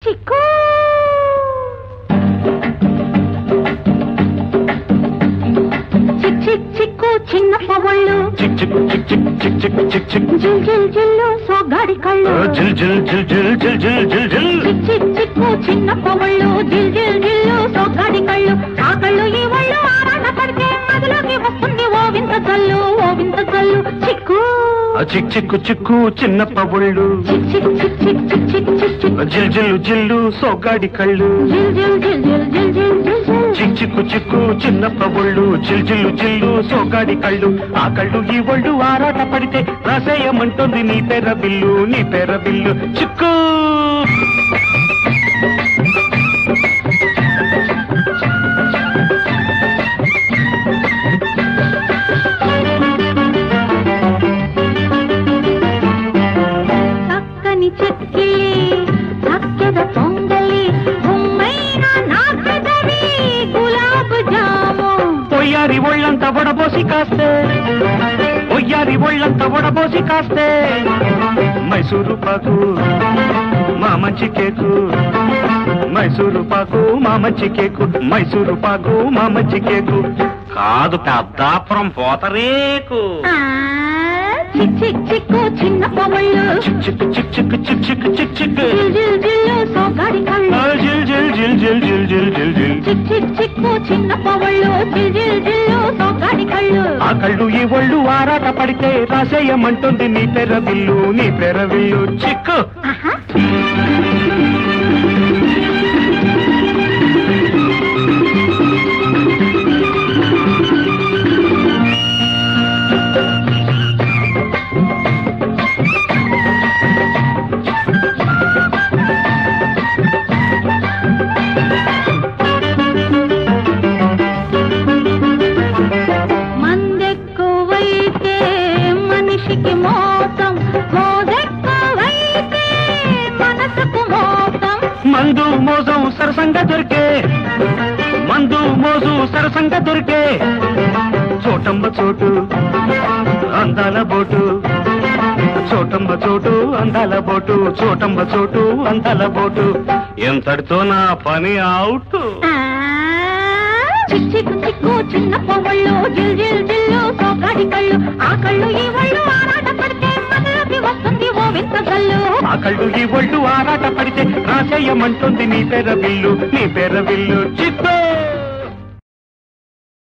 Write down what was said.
చిక్కు చిక్ చిక్ చిక్కు చిన్న పవళ్ళు చిక్ చిక్ చిక్ చిక్ చిక్ చిక్ చిక్ చిక్ జిల్ జిల్ జిల్లు సోగాడి కళ్ళు జిల్ జిల్ జిల్ జిల్ జిల్ జిల్ జిల్ జిల్ చిక్ చిక్ చిక్కు చిన్న పవళ్ళు జిల్ జిల్ జిల్లు సోగాడి కళ్ళు ఆ కళ్ళు ఈ ఒళ్ళు ఆరాట పడితే మదిలోకి వస్తుంది ఓ వింత జల్లు ఓ వింత జల్లు చిక్కు ఆ చిక్ చిక్కు చిక్కు చిన్న పవుళ్ళు చిక్ చిక్ చిక్ చిక్ చిక్ చిక్ చిక్ చిక్ జిల్ జిల్లు జిల్లు సోగాడి కళ్ళు జిల్ జిల్ జిల్ జిల్ జిల్ జిల్ జిల్ జిల్ చిక్ చిక్కు చిక్కు చిన్న పవుళ్ళు జిల్ జిల్లు జిల్లు సోగాడి కళ్ళు ఆ కళ్ళు ఈ ఒళ్ళు ఆరాట పడితే రసేయమంటుంది నీ పెర బిల్లు నీ పెర బిల్లు చిక్కు చక్కని చెక్కిలి చక్కెర పొంగలి బొమ్మైన నా పెదవి గులాబ్ జాము పొయ్యారి ఒళ్ళంత వడబోసి కాస్తే పొయ్యారి ఒళ్ళంత వడబోసి కాస్తే మైసూరు పాకు మా మంచి కేకు మైసూరు పాకు మా మంచి కేకు మైసూరు పాకు మా మంచి కేకు కాదు పెద్దాపురం పోతరేకు ఆ, చిక్ చిక్ చిక్కు చిన్న పవళ్ళు చిక్ చిక్ చిక్ చిక్ చిక్ చిక్ చిక్ చిక్ జిల్ జిల్ జిల్లు సోగాడి కళ్ళు ఆ జిల్ జిల్ జిల్ జిల్ జిల్ జిల్ జిల్ జిల్ చిక్ చిక్ చిక్కు చిన్న పవళ్ళు జిల్ జిల్ జిల్లు సోగాడి కళ్ళు ఆ కళ్ళు ఈ ఒళ్ళు ఆరాట పడితే రాసేయమంటుంది నీ పెర బిల్లు నీ పెర బిల్లు చిక్కు ఆహా. మందెక్కువైతే మనిషికి మోసం మోదెక్కువైతే మనసుకు మోసం మందు మోజం సరసంగా దొరికే మందు మోజు సరసంగా దొరికే చోటమ్మ చోటు అందాల బోటు చోటమ్మ చోటు అందాల బోటు చోటమ్మ చోటు అందాల బోటు ఎంతటితో నా పని అవుట్ ఆ, చిక్ చిక్ చిక్కు చిన్న పొగళ్ళు జిల్ జిల్ జిల్లు సోగాడి కళ్ళు ఆ కళ్ళు ఈ ఒళ్ళు ఆరాట పడితే మనలోకి వస్తుంది ఓ వింత గల్లు ఆ కళ్ళు ఈ ఒళ్ళు ఆరాట పడితే రాసేయమంటుంది నీ పెర బిల్లు నీ పెర బిల్లు చిక్కు